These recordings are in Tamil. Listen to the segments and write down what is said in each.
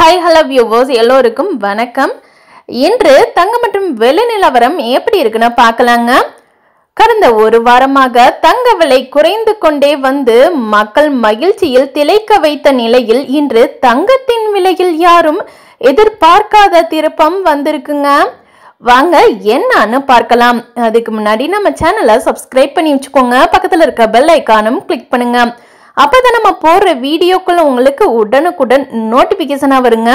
ஹாய் ஹலோ வியூவர்ஸ் எல்லோருக்கும் வணக்கம் இன்று தங்கம் மற்றும் வெள்ளி நிலவரம் எப்படி இருக்குன்னு பார்க்கலாங்க கடந்த ஒரு வாரமாக தங்க விலை குறைந்து கொண்டே வந்து மக்கள் மகிழ்ச்சியில் திளைக்க வைத்த நிலையில் இன்று தங்கத்தின் விலையில் யாரும் எதிர்பார்க்காத திருப்பம் வந்திருக்குங்க வாங்க என்னன்னு பார்க்கலாம் அதுக்கு முன்னாடி நம்ம சேனலை சப்ஸ்கிரைப் பண்ணி வச்சுக்கோங்க பக்கத்தில் இருக்க பெல் ஐக்கானும் கிளிக் பண்ணுங்க அப்பதான் நம்ம போடுற வீடியோக்குள்ள உங்களுக்கு உடனுக்குடன் நோட்டிபிகேஷனாக வருங்க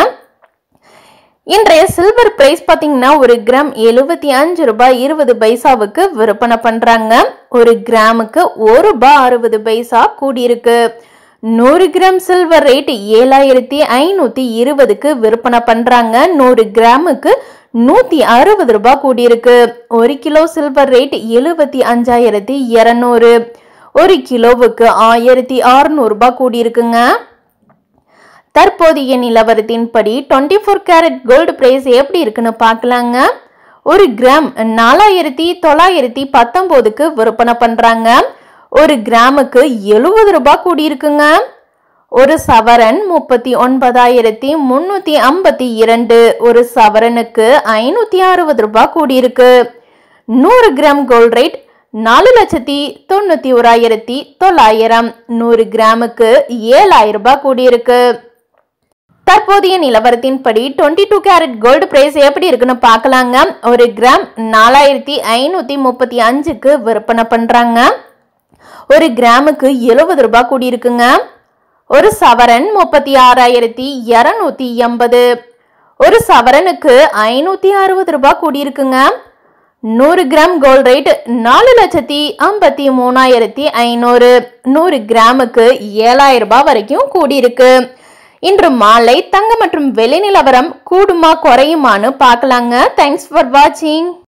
இன்றைய சில்வர் பிரைஸ் பார்த்தீங்கன்னா ஒரு கிராம் எழுபத்தி அஞ்சு ரூபாய் இருபது பைசாவுக்கு விற்பனை பண்றாங்க ஒரு கிராமுக்கு ஒரு ரூபாய் அறுபது பைசா கூடியிருக்கு நூறு கிராம் சில்வர் ரேட் ஏழாயிரத்தி ஐநூத்தி இருபதுக்கு விற்பனை பண்றாங்க நூறு கிராமுக்கு நூத்தி அறுபது ரூபாய் கூடியிருக்கு ஒரு கிலோ சில்வர் ரேட் எழுபத்தி அஞ்சாயிரத்தி இரநூறு ஒரு கிலோவுக்கு ஆயிரத்தி அறுநூறு ரூபாய் கூடியிருக்குங்க தற்போதைய நிலவரத்தின்படி twenty four carat gold price எப்படி இருக்குன்னு பார்க்கலாங்க ஒரு கிராம் நாலாயிரத்தி தொள்ளாயிரத்தி பத்தொம்போதுக்கு விற்பனை பண்ணுறாங்க ஒரு கிராமுக்கு எழுபது ரூபாய் கூடியிருக்குங்க ஒரு சவரன் முப்பத்தி ஒன்பதாயிரத்தி முன்னூத்தி ஐம்பத்தி இரண்டு ஒரு சவரனுக்கு ஐநூத்தி அறுபது ரூபாய் கூடியிருக்கு நூறு கிராம் கோல்ட் ரேட் நாலு லட்சத்தி தொண்ணூத்தி ஓராயிரத்தி தொள்ளாயிரம் நூறு கிராமுக்கு ஏழாயிரம் ரூபாய் கூடியிருக்கு தற்போதைய நிலவரத்தின்படி twenty two carat gold price எப்படி இருக்குன்னு பார்க்கலாங்க ஒரு கிராம் நாலாயிரத்தி ஐநூத்தி முப்பத்தி அஞ்சுக்கு விற்பனை பண்றாங்க ஒரு கிராமுக்கு எழுபது ரூபாய் கூடியிருக்குங்க ஒரு சவரன் முப்பத்தி ஆறாயிரத்தி இரநூத்தி எண்பது ஒரு சவரனுக்கு ஐநூத்தி அறுபது ரூபாய் கூடியிருக்குங்க நூறு கிராம் கோல்ட் ரேட் நாலு லட்சத்தி ஐம்பத்தி மூணாயிரத்தி ஐநூறு நூறு கிராமுக்கு ஏழாயிரம் ரூபாய் வரைக்கும் கூடியிருக்கு இன்று மாலை தங்கம் மற்றும் வெளி நிலவரம் கூடுமா குறையுமான்னு பார்க்கலாங்க தேங்க்ஸ் ஃபார் வாட்சிங்